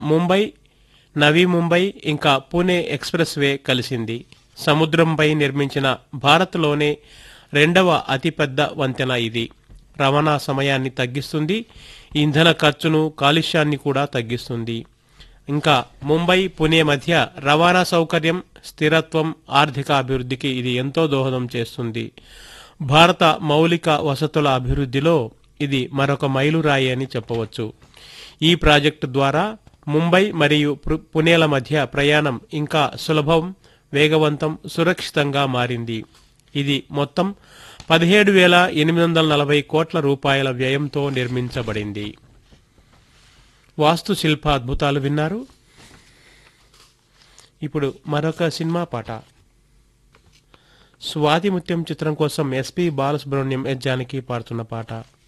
ముంబై నవీ ముంబై ఇంకా Pune express way కలిసింది సముద్రంపై నిర్మించిన భారత్లోనే రెండవ అతిపెద్ద వంతెన ఇది రవాణా సమయాన్ని తగ్గిస్తుంది ఇంధన ఖర్చును కాలుష్యాన్ని కూడా తగ్గిస్తుంది ఇంకా ముంబై పుణే మధ్య రవాణా సౌకర్యం స్థిరత్వం ఆర్థిక అభివృద్ధికి ఇది ఎంతో దోహదం చేస్తుంది భారత మౌలిక వసతుల అభివృద్ధిలో ఇది మరొక మైలురాయి అని చెప్పవచ్చు ఈ ప్రాజెక్టు ద్వారా ముంబై మరియు పు- పుణేల మధ్య ప్రయాణం ఇంకా సులభం వేగవంతం సురక్షితంగా మారింది ఇది మొత్తం పదిహేడు వేల ఎనిమిది వందల నలభై కోట్ల రూపాయల వ్యయంతో నిర్మించబడింది వాస్తు శిల్ప అద్భుతాలు విన్నారు ఇప్పుడు మరొక సినిమా పాట స్వాతి ముత్యం చిత్రం కోసం ఎస్పి బాలసుబ్రహ్మణ్యం ఎస్ జానకి పాడుతున్న పాట